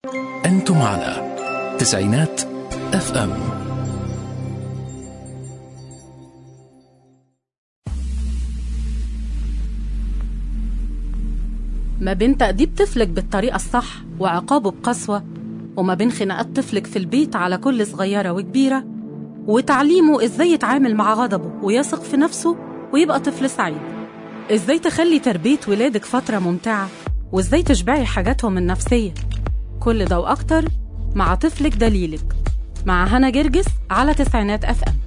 أنتم على تسعينات اف ام ما بين تأديب طفلك بالطريقة الصح وعقابه بقسوة وما بين خناقات طفلك في البيت على كل صغيرة وكبيرة وتعليمه إزاي يتعامل مع غضبه ويثق في نفسه ويبقى طفل سعيد إزاي تخلي تربية ولادك فترة ممتعة وإزاي تشبعي حاجاتهم النفسية كل ده وأكتر مع طفلك دليلك مع هنا جرجس على تسعينات أف أم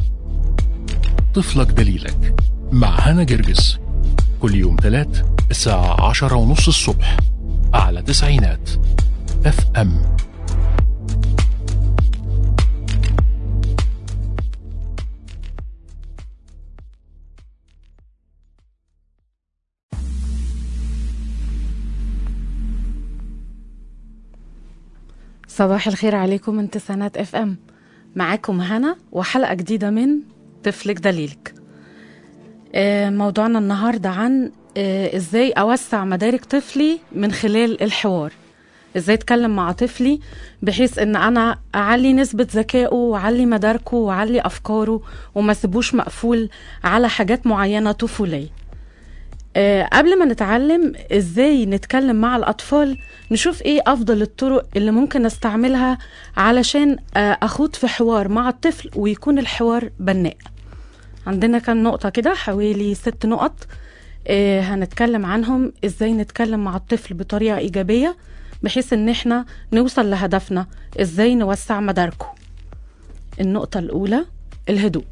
طفلك دليلك مع هنا جرجس كل يوم ثلاث الساعة عشرة ونص الصبح على تسعينات اف ام صباح الخير عليكم من تسعينات اف ام معاكم هنا وحلقة جديدة من طفلك دليلك آه، موضوعنا النهاردة عن آه، ازاي اوسع مدارك طفلي من خلال الحوار ازاي اتكلم مع طفلي بحيث ان انا اعلي نسبة ذكائه واعلي مداركه واعلي افكاره وما سيبوش مقفول على حاجات معينة طفولية آه، قبل ما نتعلم ازاي نتكلم مع الاطفال نشوف ايه افضل الطرق اللي ممكن استعملها علشان آه، اخوض في حوار مع الطفل ويكون الحوار بناء عندنا كام نقطة كده حوالي ست نقط آه، هنتكلم عنهم ازاي نتكلم مع الطفل بطريقة ايجابية بحيث ان احنا نوصل لهدفنا ازاي نوسع مداركه النقطة الاولى الهدوء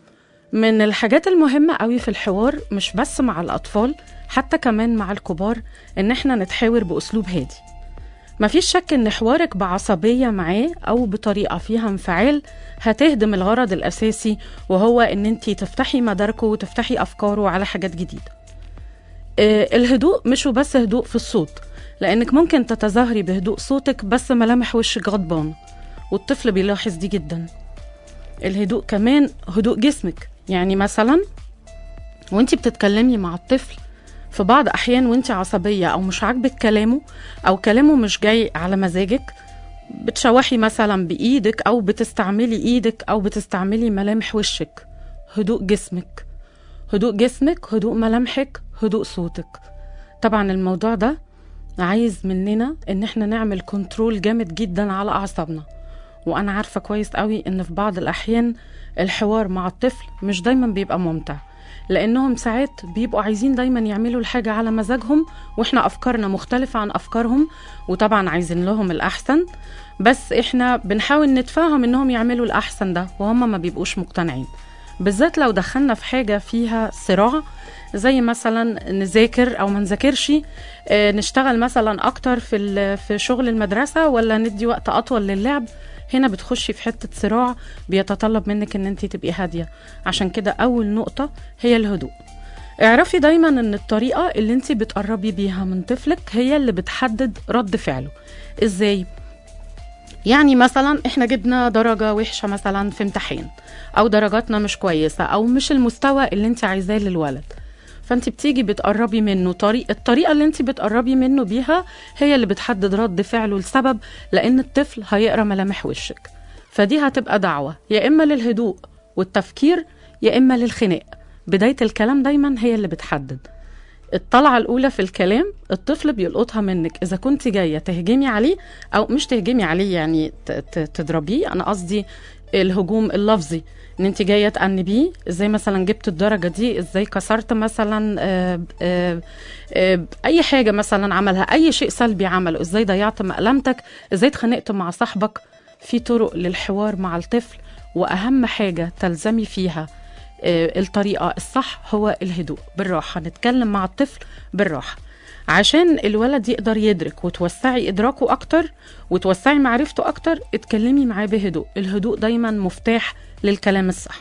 من الحاجات المهمة قوي في الحوار مش بس مع الأطفال حتى كمان مع الكبار إن إحنا نتحاور بأسلوب هادي مفيش شك إن حوارك بعصبية معاه أو بطريقة فيها انفعال هتهدم الغرض الأساسي وهو إن أنتي تفتحي مداركه وتفتحي أفكاره على حاجات جديدة آه، الهدوء مش وبس هدوء في الصوت لأنك ممكن تتظاهري بهدوء صوتك بس ملامح وشك غضبان والطفل بيلاحظ دي جداً الهدوء كمان هدوء جسمك يعني مثلا وانت بتتكلمي مع الطفل في بعض احيان وانت عصبيه او مش عاجبك كلامه او كلامه مش جاي على مزاجك بتشوحي مثلا بايدك او بتستعملي ايدك او بتستعملي ملامح وشك هدوء جسمك هدوء جسمك هدوء ملامحك هدوء صوتك طبعا الموضوع ده عايز مننا ان احنا نعمل كنترول جامد جدا على اعصابنا وانا عارفه كويس قوي ان في بعض الاحيان الحوار مع الطفل مش دايما بيبقى ممتع لانهم ساعات بيبقوا عايزين دايما يعملوا الحاجه على مزاجهم واحنا افكارنا مختلفه عن افكارهم وطبعا عايزين لهم الاحسن بس احنا بنحاول نتفاهم انهم يعملوا الاحسن ده وهم ما بيبقوش مقتنعين بالذات لو دخلنا في حاجه فيها صراع زي مثلا نذاكر او ما نذاكرش آه، نشتغل مثلا اكتر في ال- في شغل المدرسه ولا ندي وقت اطول للعب هنا بتخشي في حته صراع بيتطلب منك ان انت تبقي هاديه عشان كده اول نقطه هي الهدوء اعرفي دايما ان الطريقه اللي انت بتقربي بيها من طفلك هي اللي بتحدد رد فعله ازاي يعني مثلا احنا جبنا درجة وحشة مثلا في امتحان او درجاتنا مش كويسة او مش المستوى اللي انت عايزاه للولد فانت بتيجي بتقربي منه طريق الطريقة اللي انت بتقربي منه بيها هي اللي بتحدد رد فعله لسبب لان الطفل هيقرا ملامح وشك فدي هتبقى دعوة يا اما للهدوء والتفكير يا اما للخناق بداية الكلام دايما هي اللي بتحدد الطلعة الأولى في الكلام الطفل بيلقطها منك إذا كنت جاية تهجمي عليه أو مش تهجمي عليه يعني ت- ت- تضربيه أنا قصدي الهجوم اللفظي ان انت جايه تأنبيه ازاي مثلا جبت الدرجه دي ازاي كسرت مثلا آه، آه، آه، اي حاجه مثلا عملها اي شيء سلبي عمله ازاي ضيعت مقلمتك ازاي اتخانقت مع صاحبك في طرق للحوار مع الطفل واهم حاجه تلزمي فيها آه، الطريقه الصح هو الهدوء بالراحه نتكلم مع الطفل بالراحه عشان الولد يقدر يدرك وتوسعي ادراكه اكتر وتوسعي معرفته اكتر اتكلمي معاه بهدوء الهدوء دايما مفتاح للكلام الصح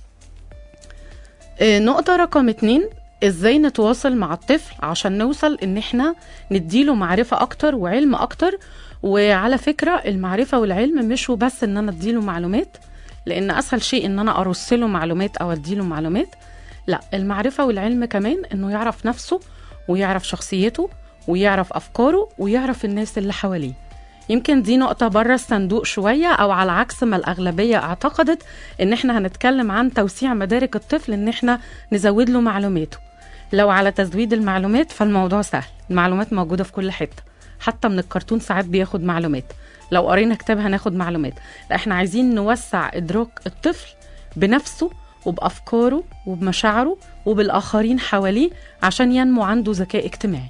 آه، نقطة رقم اتنين ازاي نتواصل مع الطفل عشان نوصل ان احنا نديله معرفة اكتر وعلم اكتر وعلى فكرة المعرفة والعلم مش وبس ان انا اديله معلومات لان اسهل شيء ان انا ارسله معلومات او اديله معلومات لا المعرفة والعلم كمان انه يعرف نفسه ويعرف شخصيته ويعرف افكاره ويعرف الناس اللي حواليه يمكن دي نقطة بره الصندوق شوية أو على عكس ما الأغلبية اعتقدت إن إحنا هنتكلم عن توسيع مدارك الطفل إن إحنا نزود له معلوماته لو على تزويد المعلومات فالموضوع سهل المعلومات موجودة في كل حتة حتى من الكرتون ساعات بياخد معلومات لو قرينا كتاب هناخد معلومات لا احنا عايزين نوسع إدراك الطفل بنفسه وبأفكاره وبمشاعره وبالآخرين حواليه عشان ينمو عنده ذكاء اجتماعي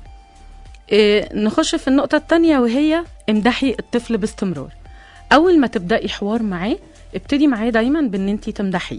إيه نخش في النقطة التانية وهي امدحي الطفل باستمرار أول ما تبدأي حوار معاه ابتدي معاه دايما بان انتي تمدحيه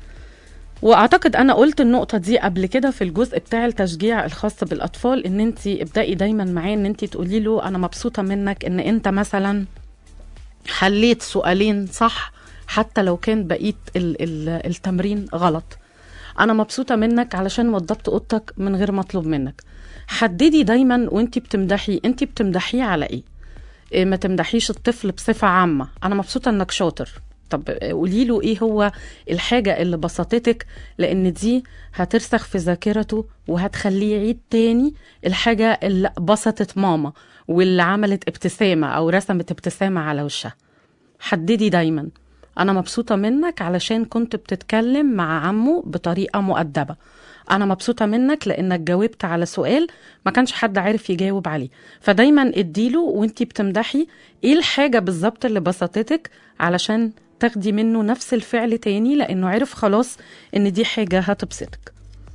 واعتقد انا قلت النقطة دي قبل كده في الجزء بتاع التشجيع الخاص بالاطفال ان انت ابدأي دايما معاه ان انت تقولي له انا مبسوطة منك ان انت مثلا حليت سؤالين صح حتى لو كان بقية ال- ال- التمرين غلط انا مبسوطة منك علشان وضبت اوضتك من غير مطلوب منك حددي دايما وانت بتمدحي انت بتمدحيه على ايه إيه، ما تمدحيش الطفل بصفة عامة أنا مبسوطة إنك شاطر طب قولي له إيه هو الحاجة اللي بسطتك لأن دي هترسخ في ذاكرته وهتخليه يعيد تاني الحاجة اللي بسطت ماما واللي عملت ابتسامة أو رسمت ابتسامة على وشها حددي دايما أنا مبسوطة منك علشان كنت بتتكلم مع عمه بطريقة مؤدبة أنا مبسوطة منك لأنك جاوبت على سؤال ما كانش حد عارف يجاوب عليه فدايما اديله وانتي بتمدحي ايه الحاجة بالظبط اللي بسطتك علشان تاخدي منه نفس الفعل تاني لأنه عرف خلاص إن دي حاجة هتبسطك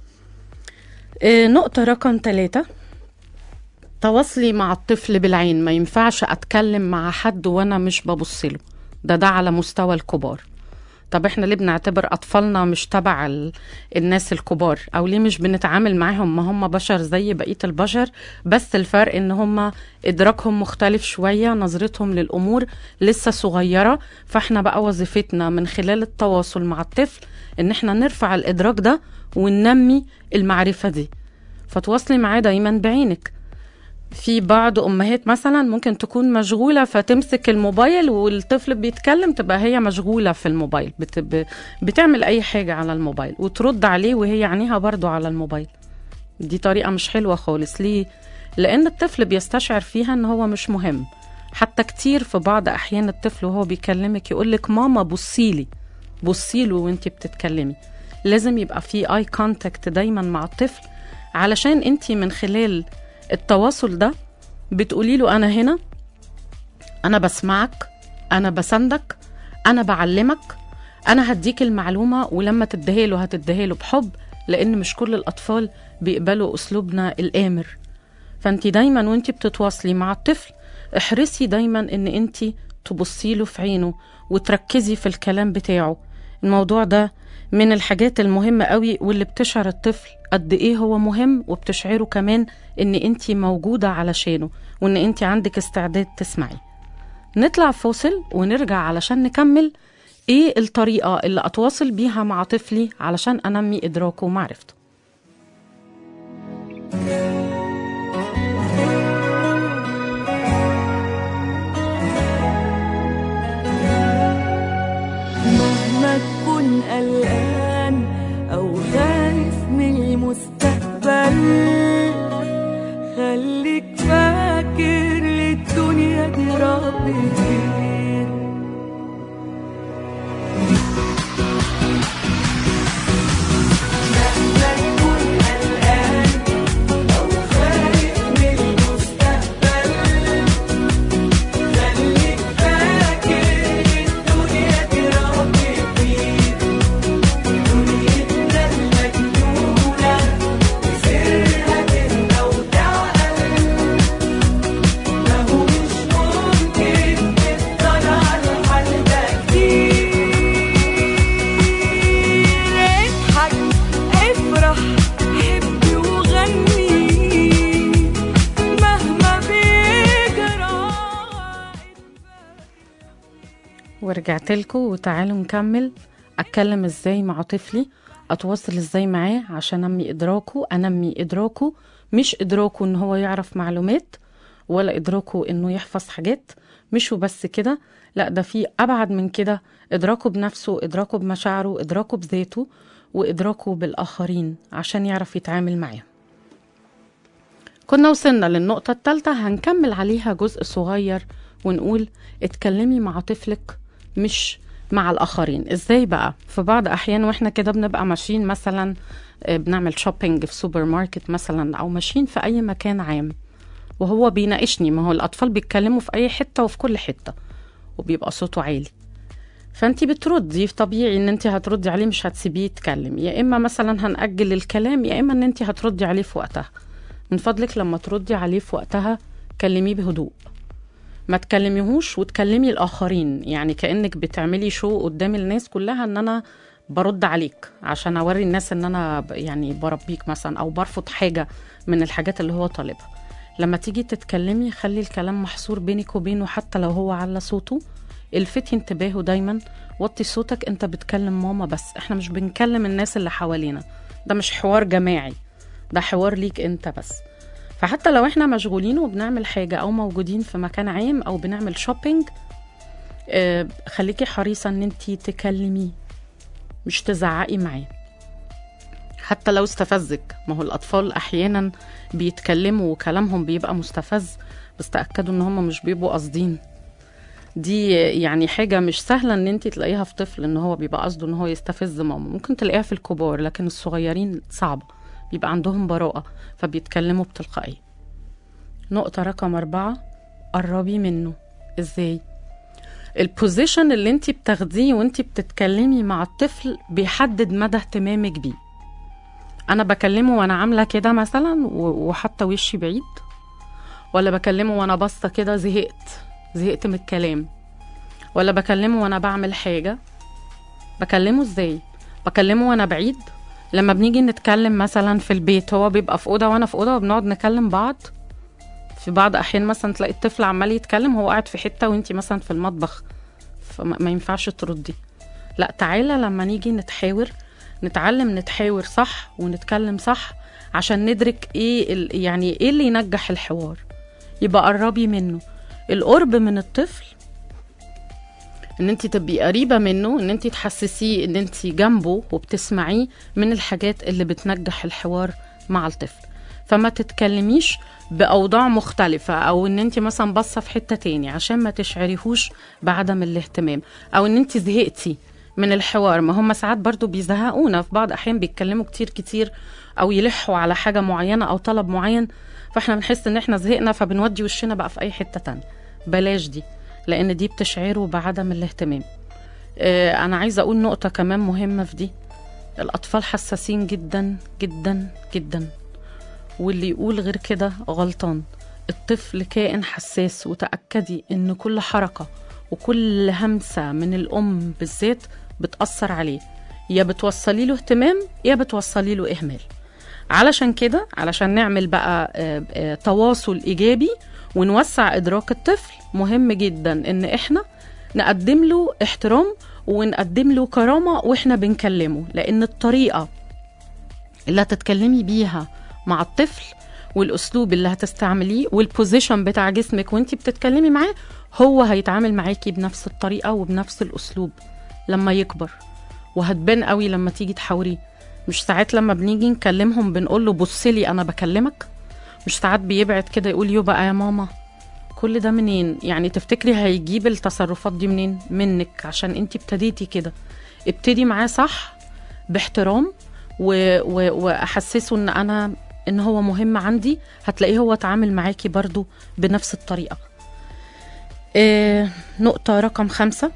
آه، نقطة رقم ثلاثة تواصلي مع الطفل بالعين ما ينفعش أتكلم مع حد وأنا مش ببصله ده ده على مستوى الكبار طب احنا ليه بنعتبر اطفالنا مش تبع ال... الناس الكبار او ليه مش بنتعامل معاهم ما هم بشر زي بقيه البشر بس الفرق ان هم ادراكهم مختلف شويه نظرتهم للامور لسه صغيره فاحنا بقى وظيفتنا من خلال التواصل مع الطفل ان احنا نرفع الادراك ده وننمي المعرفه دي فتواصلي معاه دايما بعينك في بعض امهات مثلا ممكن تكون مشغوله فتمسك الموبايل والطفل بيتكلم تبقى هي مشغوله في الموبايل بت... ب- بتعمل اي حاجه على الموبايل وترد عليه وهي عينيها برضو على الموبايل دي طريقه مش حلوه خالص ليه لان الطفل بيستشعر فيها ان هو مش مهم حتى كتير في بعض احيان الطفل وهو بيكلمك يقولك ماما بصيلي بصيله وانتي بتتكلمي لازم يبقى في اي كونتاكت دايما مع الطفل علشان انتي من خلال التواصل ده بتقولي له انا هنا انا بسمعك انا بساندك انا بعلمك انا هديك المعلومه ولما تديها له هتديها له بحب لان مش كل الاطفال بيقبلوا اسلوبنا الامر فانت دايما وانت بتتواصلي مع الطفل احرصي دايما ان انت تبصي له في عينه وتركزي في الكلام بتاعه الموضوع ده من الحاجات المهمة قوي واللي بتشعر الطفل قد ايه هو مهم وبتشعره كمان ان انت موجودة علشانه وان انت عندك استعداد تسمعي نطلع فاصل ونرجع علشان نكمل ايه الطريقة اللي اتواصل بيها مع طفلي علشان انمي ادراكه ومعرفته مهما تكون قلقان أو خايف من المستقبل خليك فاكر للدنيا دي رب كبير مهما تكون قلقان أو خايف من المستقبل خليك فاكر الدنيا دي رب كبير دنيتنا المجنونة وسرها كلمة وتعقل ما هو مش ممكن تفضل على الحال ده كتير اضحك افرح حب وغني مهما بيجرى ورجعت لكم وتعالوا نكمل اتكلم ازاي مع طفلي اتواصل ازاي معاه عشان انمي ادراكه انمي ادراكه مش ادراكه ان هو يعرف معلومات ولا ادراكه انه يحفظ حاجات مش وبس كده لا ده في ابعد من كده ادراكه بنفسه ادراكه بمشاعره ادراكه بذاته وادراكه بالاخرين عشان يعرف يتعامل معاهم كنا وصلنا للنقطة الثالثة هنكمل عليها جزء صغير ونقول اتكلمي مع طفلك مش مع الآخرين ازاي بقى في بعض أحيان واحنا كده بنبقى ماشيين مثلا آه، بنعمل شوبينج في سوبر ماركت مثلا أو ماشيين في أي مكان عام وهو بيناقشني ما هو الأطفال بيتكلموا في أي حتة وفي كل حتة وبيبقى صوته عالي فانت بتردي طبيعي ان انت هتردي عليه مش هتسيبيه يتكلم يا اما مثلا هنأجل الكلام يا اما ان انت هتردي عليه في وقتها من فضلك لما تردي عليه في وقتها كلميه بهدوء ما تكلميهوش وتكلمي الاخرين يعني كانك بتعملي شو قدام الناس كلها ان انا برد عليك عشان اوري الناس ان انا ب- يعني بربيك مثلا او برفض حاجه من الحاجات اللي هو طالبها لما تيجي تتكلمي خلي الكلام محصور بينك وبينه حتى لو هو على صوته الفتي انتباهه دايما وطي صوتك انت بتكلم ماما بس احنا مش بنكلم الناس اللي حوالينا ده مش حوار جماعي ده حوار ليك انت بس فحتى لو احنا مشغولين وبنعمل حاجة او موجودين في مكان عام او بنعمل شوبينج اه خليكي حريصة ان انتي تكلميه مش تزعقي معاه حتى لو استفزك ما هو الاطفال احيانا بيتكلموا وكلامهم بيبقى مستفز بس تاكدوا ان هم مش بيبقوا قاصدين دي يعني حاجة مش سهلة ان انت تلاقيها في طفل ان هو بيبقى قصده ان هو يستفز ماما ممكن تلاقيها في الكبار لكن الصغيرين صعبة بيبقى عندهم براءة فبيتكلموا بتلقائية نقطة رقم أربعة قربي منه ازاي البوزيشن اللي انت بتاخديه وانت بتتكلمي مع الطفل بيحدد مدى اهتمامك بيه انا بكلمه وانا عاملة كده مثلا و- وحاطة وشي بعيد ولا بكلمه وانا باصة كده زهقت زهقت من الكلام ولا بكلمه وانا بعمل حاجة بكلمه ازاي بكلمه وانا بعيد لما بنيجي نتكلم مثلا في البيت هو بيبقى في اوضه وانا في اوضه وبنقعد نكلم بعض في بعض احيان مثلا تلاقي الطفل عمال يتكلم هو قاعد في حته وانتي مثلا في المطبخ فما ما ينفعش تردي لا تعالى لما نيجي نتحاور نتعلم نتحاور صح ونتكلم صح عشان ندرك ايه ال- يعني ايه اللي ينجح الحوار يبقى قربي منه القرب من الطفل ان انت تبقي قريبه منه ان انت تحسسيه ان انت جنبه وبتسمعيه من الحاجات اللي بتنجح الحوار مع الطفل فما تتكلميش باوضاع مختلفه او ان انت مثلا باصه في حته تاني عشان ما تشعريهوش بعدم الاهتمام او ان انت زهقتي من الحوار ما هم ساعات برضو بيزهقونا في بعض احيان بيتكلموا كتير كتير او يلحوا على حاجه معينه او طلب معين فاحنا بنحس ان احنا زهقنا فبنودي وشنا بقى في اي حته تانية بلاش دي لان دي بتشعره بعدم الاهتمام آه، انا عايزه اقول نقطه كمان مهمه في دي الاطفال حساسين جدا جدا جدا واللي يقول غير كده غلطان الطفل كائن حساس وتاكدي ان كل حركه وكل همسه من الام بالذات بتاثر عليه يا بتوصلي له اهتمام يا بتوصلي له اهمال علشان كده علشان نعمل بقى آه، آه، تواصل ايجابي ونوسع ادراك الطفل مهم جدا ان احنا نقدم له احترام ونقدم له كرامه واحنا بنكلمه لان الطريقه اللي هتتكلمي بيها مع الطفل والاسلوب اللي هتستعمليه والبوزيشن بتاع جسمك وانت بتتكلمي معاه هو هيتعامل معاكي بنفس الطريقه وبنفس الاسلوب لما يكبر وهتبان قوي لما تيجي تحاوريه مش ساعات لما بنيجي نكلمهم بنقول له بصلي انا بكلمك مش ساعات بيبعد كده يقول يو بقى يا ماما كل ده منين يعني تفتكري هيجيب التصرفات دي منين منك عشان انت ابتديتي كده ابتدي معاه صح باحترام و... و... واحسسه ان انا ان هو مهم عندي هتلاقيه هو اتعامل معاكي برضو بنفس الطريقة اه نقطة رقم خمسة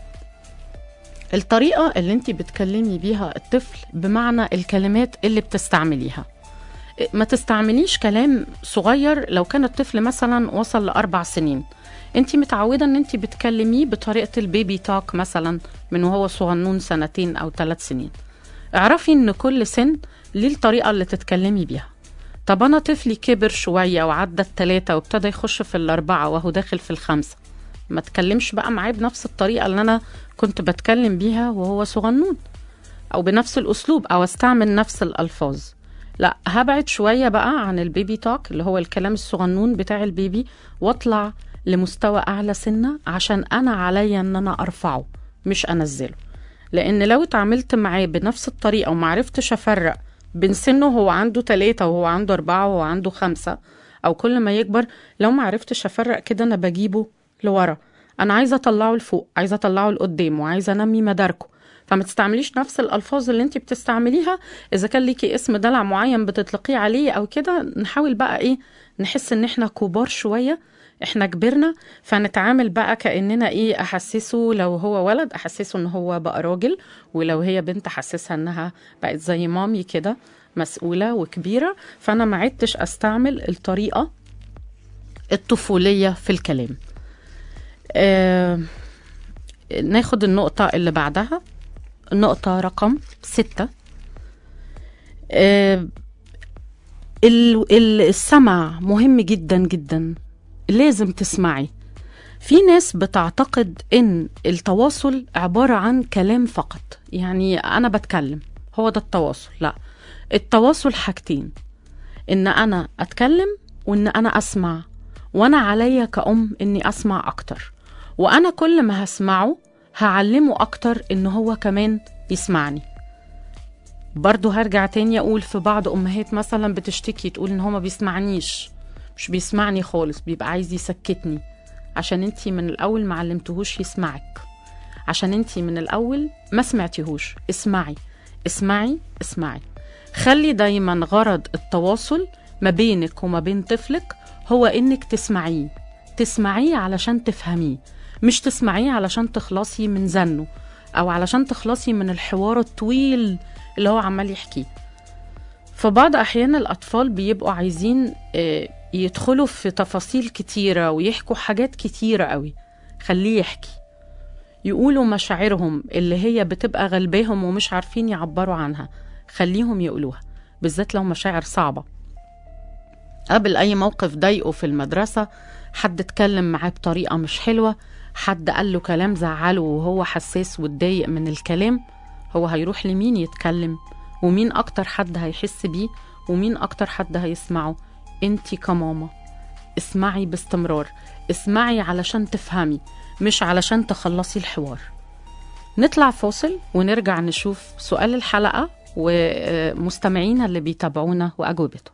الطريقة اللي انت بتكلمي بيها الطفل بمعنى الكلمات اللي بتستعمليها ما تستعمليش كلام صغير لو كان الطفل مثلا وصل لأربع سنين انت متعودة ان انت بتكلميه بطريقة البيبي توك مثلا من وهو صغنون سنتين او ثلاث سنين اعرفي ان كل سن ليه الطريقة اللي تتكلمي بيها طب انا طفلي كبر شوية وعدى التلاتة وابتدى يخش في الاربعة وهو داخل في الخمسة ما تكلمش بقى معاه بنفس الطريقة اللي انا كنت بتكلم بيها وهو صغنون او بنفس الاسلوب او استعمل نفس الالفاظ لا هبعد شوية بقى عن البيبي توك اللي هو الكلام الصغنون بتاع البيبي واطلع لمستوى اعلى سنة عشان انا عليا ان انا ارفعه مش انزله لان لو اتعاملت معاه بنفس الطريقة ومعرفتش افرق بين سنه هو عنده تلاتة وهو عنده اربعة وهو عنده خمسة او كل ما يكبر لو ما عرفتش افرق كده انا بجيبه لورا انا عايزه اطلعه لفوق عايزه اطلعه لقدام وعايزه انمي مداركه فما تستعمليش نفس الالفاظ اللي انت بتستعمليها اذا كان ليكي اسم دلع معين بتطلقيه عليه او كده نحاول بقى ايه نحس ان احنا كبار شويه احنا كبرنا فنتعامل بقى كاننا ايه احسسه لو هو ولد احسسه ان هو بقى راجل ولو هي بنت احسسها انها بقت زي مامي كده مسؤوله وكبيره فانا ما عدتش استعمل الطريقه الطفوليه في الكلام آه ناخد النقطه اللي بعدها النقطه رقم ستة آه ال- ال- السمع مهم جدا جدا لازم تسمعي في ناس بتعتقد ان التواصل عبارة عن كلام فقط يعني انا بتكلم هو ده التواصل لا التواصل حاجتين ان انا اتكلم وان انا اسمع وانا عليا كأم اني اسمع اكتر وانا كل ما هسمعه هعلمه اكتر ان هو كمان يسمعني برضو هرجع تاني اقول في بعض امهات مثلا بتشتكي تقول ان هو ما بيسمعنيش مش بيسمعني خالص بيبقى عايز يسكتني عشان انتي من الاول ما علمتهوش يسمعك عشان انتي من الاول ما سمعتيهوش اسمعي اسمعي اسمعي خلي دايما غرض التواصل ما بينك وما بين طفلك هو انك تسمعيه تسمعيه علشان تفهميه مش تسمعيه علشان تخلصي من زنه او علشان تخلصي من الحوار الطويل اللي هو عمال يحكيه في بعض احيان الاطفال بيبقوا عايزين آه، يدخلوا في تفاصيل كتيره ويحكوا حاجات كتيره قوي خليه يحكي يقولوا مشاعرهم اللي هي بتبقى غلباهم ومش عارفين يعبروا عنها خليهم يقولوها بالذات لو مشاعر صعبه قبل اي موقف ضايقه في المدرسه حد اتكلم معاه بطريقه مش حلوه حد قال له كلام زعله وهو حساس واتضايق من الكلام هو هيروح لمين يتكلم ومين اكتر حد هيحس بيه ومين اكتر حد هيسمعه انتي كماما اسمعي باستمرار اسمعي علشان تفهمي مش علشان تخلصي الحوار نطلع فاصل ونرجع نشوف سؤال الحلقة ومستمعينا اللي بيتابعونا وأجوبته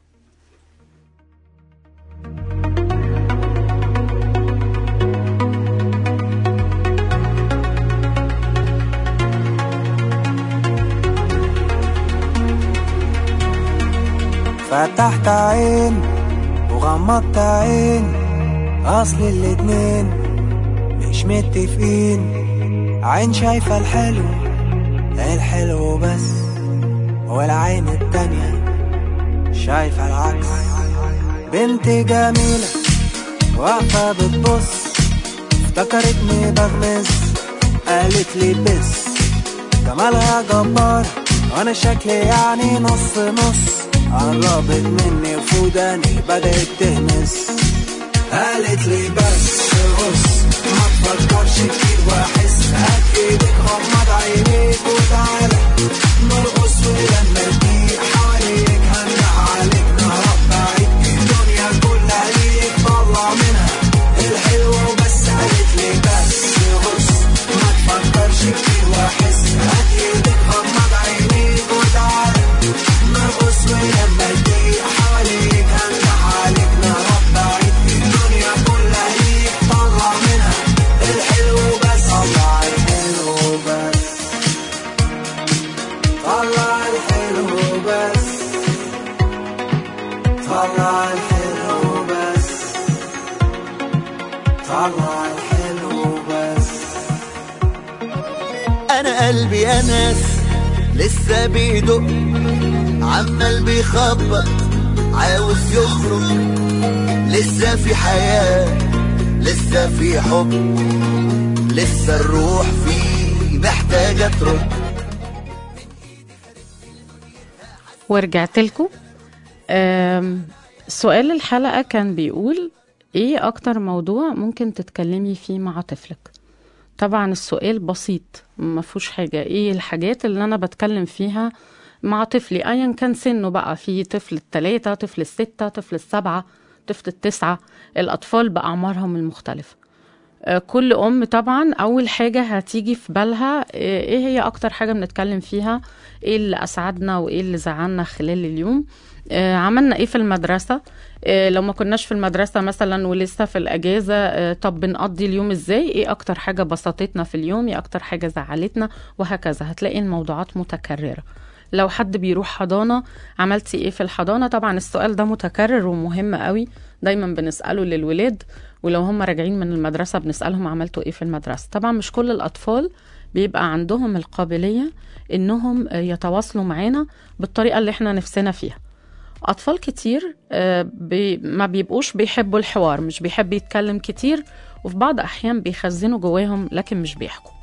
فتحت عين وغمضت عين اصل الاتنين مش متفقين عين شايفة الحلو الحلو بس والعين التانية شايفة العكس بنت جميلة واقفة بتبص افتكرتني بغمز قالت لي بس جمالها جبار وانا شكلي يعني نص نص قربت مني وفوداني بدأت تهمس قالت لي بس بص ما تفكرش كتير واحس هات ايدك غمض عينيك وتعالى نرقص ولما نضيق حواليك هنروح عليك نهرب بعيد الدنيا كلها ليك طلع منها الحلوة وبس قالت لي بس بص ما تفكرش كتير واحس هات ايدك غمض عينيك وتعالى نرقص ولما نضيق حواليك هنروح عليك نهرب بعيد الدنيا كلها ليك طلع منها الحلو بس طلع الحلو بس طلع الحلو بس طلع الحلو بس طلع الحلو بس انا قلبي انس لسه بيدق عمال بيخبط عاوز يخرج لسه في حياة لسه في حب لسه الروح فيه محتاجة ترد ورجعت لكم آم، سؤال الحلقة كان بيقول ايه اكتر موضوع ممكن تتكلمي فيه مع طفلك طبعا السؤال بسيط ما فيهوش حاجة ايه الحاجات اللي انا بتكلم فيها مع طفلي ايا كان سنه بقى في طفل التلاتة طفل الستة طفل السبعة طفل التسعة الاطفال باعمارهم المختلفة آه، كل ام طبعا اول حاجه هتيجي في بالها آه، ايه هي اكتر حاجه بنتكلم فيها ايه اللي اسعدنا وايه اللي زعلنا خلال اليوم آه، عملنا ايه في المدرسه آه، لو ما كناش في المدرسه مثلا ولسه في الاجازه آه، طب بنقضي اليوم ازاي ايه اكتر حاجه بسطتنا في اليوم ايه اكتر حاجه زعلتنا وهكذا هتلاقي الموضوعات متكرره لو حد بيروح حضانه عملتي ايه في الحضانه طبعا السؤال ده متكرر ومهم قوي دايما بنساله للولاد ولو هم راجعين من المدرسه بنسالهم عملتوا ايه في المدرسه طبعا مش كل الاطفال بيبقى عندهم القابليه انهم آه، يتواصلوا معانا بالطريقه اللي احنا نفسنا فيها اطفال كتير آه، بي ما بيبقوش بيحبوا الحوار مش بيحب يتكلم كتير وفي بعض احيان بيخزنوا جواهم لكن مش بيحكوا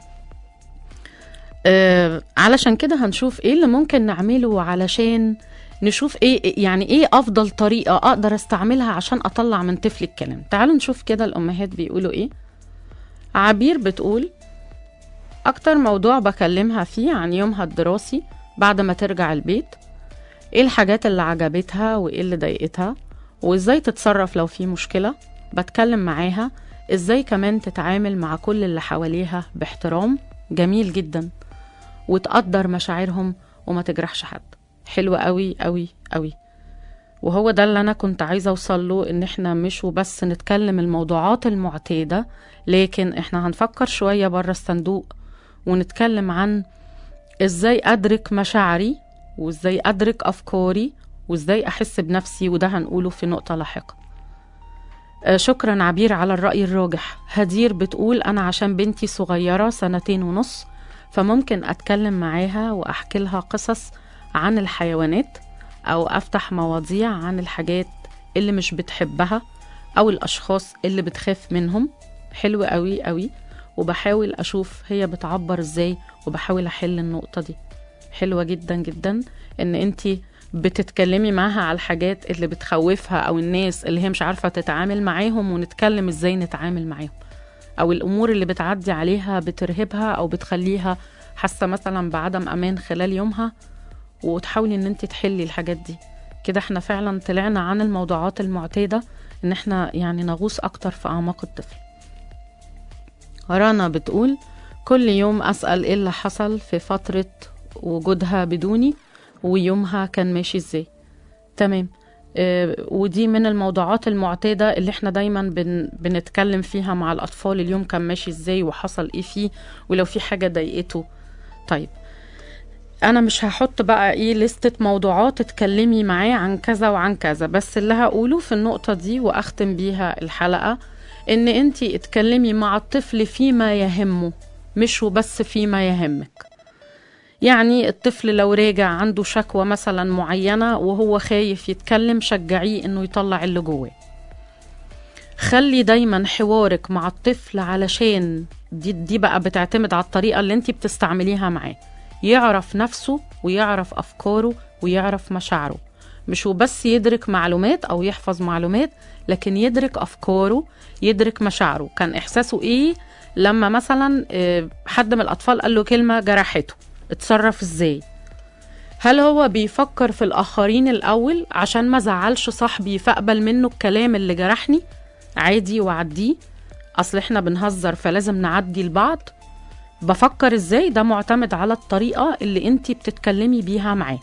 آه، علشان كده هنشوف ايه اللي ممكن نعمله علشان نشوف ايه يعني ايه افضل طريقه اقدر استعملها عشان اطلع من طفل الكلام تعالوا نشوف كده الامهات بيقولوا ايه عبير بتقول اكتر موضوع بكلمها فيه عن يومها الدراسي بعد ما ترجع البيت ايه الحاجات اللي عجبتها وايه اللي ضايقتها وازاي تتصرف لو في مشكله بتكلم معاها ازاي كمان تتعامل مع كل اللي حواليها باحترام جميل جدا وتقدر مشاعرهم وما تجرحش حد حلو قوي قوي قوي وهو ده اللي انا كنت عايزه اوصل له ان احنا مش وبس نتكلم الموضوعات المعتاده لكن احنا هنفكر شويه بره الصندوق ونتكلم عن ازاي ادرك مشاعري وازاي ادرك افكاري وازاي احس بنفسي وده هنقوله في نقطه لاحقه آه، شكرا عبير على الرأي الراجح هدير بتقول أنا عشان بنتي صغيرة سنتين ونص فممكن أتكلم معاها وأحكي لها قصص عن الحيوانات أو أفتح مواضيع عن الحاجات اللي مش بتحبها أو الأشخاص اللي بتخاف منهم حلو قوي قوي وبحاول أشوف هي بتعبر إزاي وبحاول أحل النقطة دي حلوة جدا جدا إن أنتي بتتكلمي معاها على الحاجات اللي بتخوفها او الناس اللي هي مش عارفه تتعامل معاهم ونتكلم ازاي نتعامل معاهم او الامور اللي بتعدي عليها بترهبها او بتخليها حاسه مثلا بعدم امان خلال يومها وتحاولي ان انت تحلي الحاجات دي كده احنا فعلا طلعنا عن الموضوعات المعتاده ان احنا يعني نغوص اكتر في اعماق الطفل رنا بتقول كل يوم اسال ايه اللي حصل في فتره وجودها بدوني ويومها كان ماشي ازاي تمام آه، ودي من الموضوعات المعتادة اللي احنا دايما بن بنتكلم فيها مع الأطفال اليوم كان ماشي ازاي وحصل ايه فيه ولو في حاجة ضايقته طيب أنا مش هحط بقى ايه لستة موضوعات تتكلمي معاه عن كذا وعن كذا بس اللي هقوله في النقطة دي وأختم بيها الحلقة إن انتي اتكلمي مع الطفل فيما يهمه مش وبس فيما يهمك يعني الطفل لو راجع عنده شكوى مثلا معينة وهو خايف يتكلم شجعيه انه يطلع اللي جواه خلي دايما حوارك مع الطفل علشان دي, دي بقى بتعتمد على الطريقة اللي انت بتستعمليها معاه يعرف نفسه ويعرف أفكاره ويعرف مشاعره مش وبس يدرك معلومات أو يحفظ معلومات لكن يدرك أفكاره يدرك مشاعره كان إحساسه إيه لما مثلا آه، حد من الأطفال قال له كلمة جرحته اتصرف ازاي هل هو بيفكر في الآخرين الأول عشان ما زعلش صاحبي فأقبل منه الكلام اللي جرحني عادي وعديه أصل احنا بنهزر فلازم نعدي لبعض بفكر ازاي ده معتمد على الطريقة اللي انتي بتتكلمي بيها معاه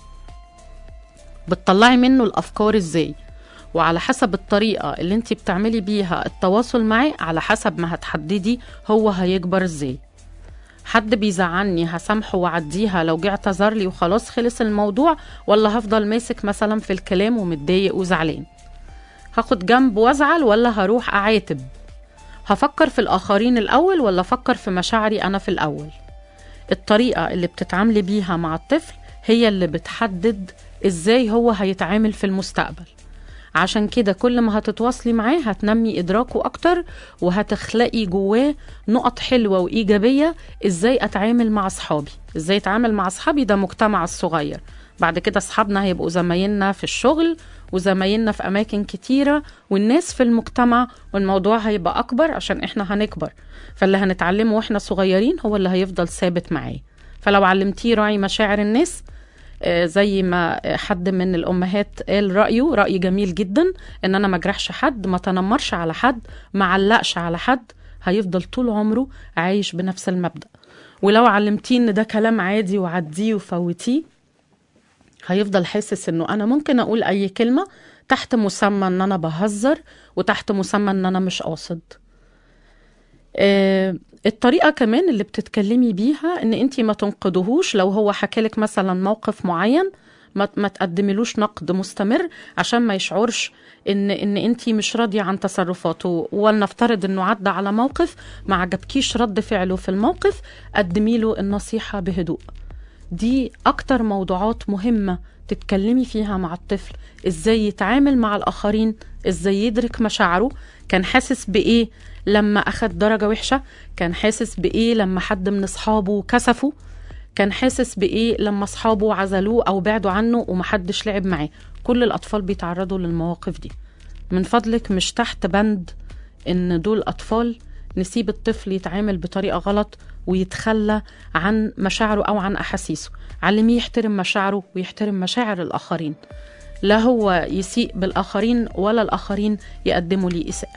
بتطلعي منه الأفكار ازاي وعلى حسب الطريقة اللي انتي بتعملي بيها التواصل معاه على حسب ما هتحددي هو هيكبر ازاي حد بيزعلني هسامحه واعديها لو جه اعتذر لي وخلاص خلص الموضوع ولا هفضل ماسك مثلا في الكلام ومتضايق وزعلان هاخد جنب وازعل ولا هروح اعاتب هفكر في الاخرين الاول ولا افكر في مشاعري انا في الاول الطريقه اللي بتتعاملي بيها مع الطفل هي اللي بتحدد ازاي هو هيتعامل في المستقبل عشان كده كل ما هتتواصلي معاه هتنمي إدراكه أكتر وهتخلقي جواه نقط حلوة وإيجابية إزاي أتعامل مع أصحابي إزاي أتعامل مع أصحابي ده مجتمع الصغير بعد كده أصحابنا هيبقوا زمايلنا في الشغل وزمايلنا في أماكن كتيرة والناس في المجتمع والموضوع هيبقى أكبر عشان إحنا هنكبر فاللي هنتعلمه وإحنا صغيرين هو اللي هيفضل ثابت معاه فلو علمتيه راعي مشاعر الناس آه، زي ما حد من الامهات قال رايه راي جميل جدا ان انا ما اجرحش حد ما تنمرش على حد ما علقش على حد هيفضل طول عمره عايش بنفس المبدأ ولو علمتيه ان ده كلام عادي وعديه وفوتيه هيفضل حاسس انه انا ممكن اقول اي كلمة تحت مسمى ان انا بهزر وتحت مسمى ان انا مش قاصد آه، الطريقة كمان اللي بتتكلمي بيها ان انتي ما تنقدهوش لو هو حكالك مثلا موقف معين ما, ما تقدملوش نقد مستمر عشان ما يشعرش ان ان انتي مش راضية عن تصرفاته ولنفترض انه عدى على موقف ما عجبكيش رد فعله في الموقف قدمي له النصيحة بهدوء دي أكتر موضوعات مهمة تتكلمي فيها مع الطفل إزاي يتعامل مع الآخرين إزاي يدرك مشاعره كان حاسس بإيه لما أخد درجة وحشة كان حاسس بإيه لما حد من أصحابه كسفه كان حاسس بإيه لما أصحابه عزلوه أو بعدوا عنه ومحدش لعب معاه كل الأطفال بيتعرضوا للمواقف دي من فضلك مش تحت بند إن دول أطفال نسيب الطفل يتعامل بطريقة غلط ويتخلى عن مشاعره أو عن أحاسيسه علميه يحترم مشاعره ويحترم مشاعر الآخرين لا هو يسيء بالآخرين ولا الآخرين يقدموا لي إساءة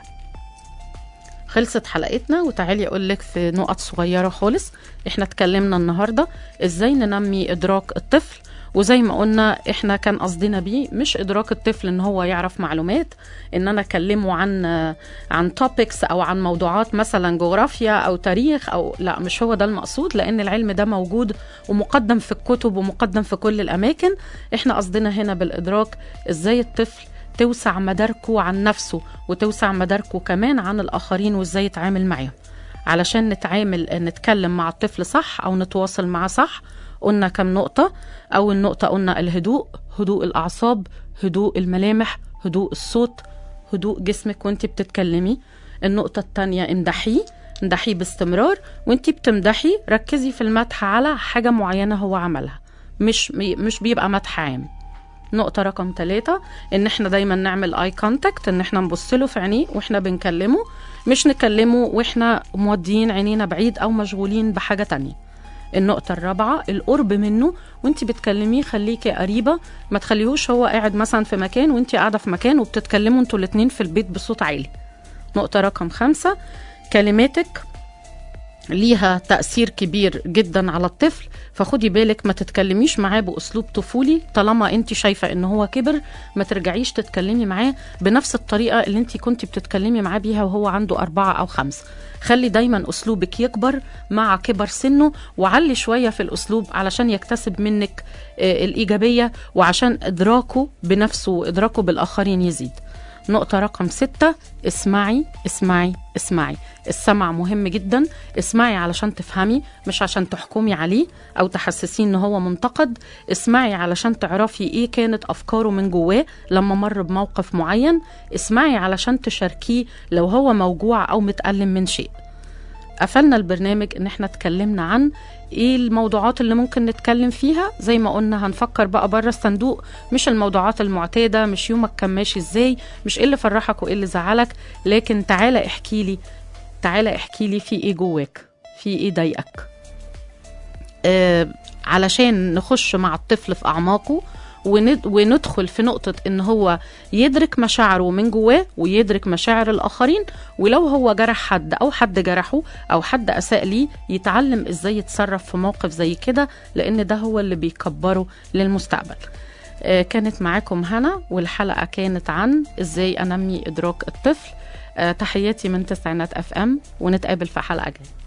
خلصت حلقتنا وتعالي أقول لك في نقط صغيرة خالص احنا اتكلمنا النهاردة ازاي ننمي إدراك الطفل وزي ما قلنا احنا كان قصدنا بيه مش ادراك الطفل ان هو يعرف معلومات ان انا اكلمه عن عن توبكس او عن موضوعات مثلا جغرافيا او تاريخ او لا مش هو ده المقصود لان العلم ده موجود ومقدم في الكتب ومقدم في كل الاماكن احنا قصدنا هنا بالادراك ازاي الطفل توسع مداركه عن نفسه وتوسع مداركه كمان عن الاخرين وازاي يتعامل معاهم علشان نتعامل نتكلم مع الطفل صح او نتواصل معاه صح قلنا كم نقطة أول نقطة قلنا الهدوء هدوء الأعصاب هدوء الملامح هدوء الصوت هدوء جسمك وانت بتتكلمي النقطة التانية امدحيه امدحيه باستمرار وانت بتمدحي ركزي في المدح على حاجة معينة هو عملها مش مش بيبقى مدح عام نقطة رقم ثلاثة ان احنا دايما نعمل اي كونتاكت ان احنا نبص له في عينيه واحنا بنكلمه مش نكلمه واحنا موديين عينينا بعيد او مشغولين بحاجة تانية النقطة الرابعة القرب منه وانت بتكلميه خليكي قريبة ما تخليهوش هو قاعد مثلا في مكان وانت قاعدة في مكان وبتتكلموا انتوا الاتنين في البيت بصوت عالي نقطة رقم خمسة كلماتك ليها تأثير كبير جدا على الطفل فخدي بالك ما تتكلميش معاه بأسلوب طفولي طالما انت شايفة ان هو كبر ما ترجعيش تتكلمي معاه بنفس الطريقة اللي انت كنت بتتكلمي معاه بيها وهو عنده أربعة أو خمسة خلي دايما أسلوبك يكبر مع كبر سنه وعلي شوية في الأسلوب علشان يكتسب منك آه، الإيجابية وعشان إدراكه بنفسه وإدراكه بالآخرين يزيد نقطة رقم ستة اسمعي اسمعي اسمعي السمع مهم جدا اسمعي علشان تفهمي مش عشان تحكمي عليه او تحسسيه ان هو منتقد اسمعي علشان تعرفي ايه كانت افكاره من جواه لما مر بموقف معين اسمعي علشان تشاركيه لو هو موجوع او متألم من شيء قفلنا البرنامج ان احنا اتكلمنا عن ايه الموضوعات اللي ممكن نتكلم فيها زي ما قلنا هنفكر بقى بره الصندوق مش الموضوعات المعتادة مش يومك كان ماشي ازاي مش ايه اللي فرحك وايه اللي زعلك لكن تعالى احكي لي تعالى احكي لي في ايه جواك في ايه ضايقك آه علشان نخش مع الطفل في اعماقه وند- وندخل في نقطة إن هو يدرك مشاعره من جواه ويدرك مشاعر الآخرين ولو هو جرح حد أو حد جرحه أو حد أساء ليه يتعلم إزاي يتصرف في موقف زي كده لأن ده هو اللي بيكبره للمستقبل آه، كانت معاكم هنا والحلقة كانت عن إزاي أنمي إدراك الطفل آه، تحياتي من تسعينات أف أم ونتقابل في حلقة جاية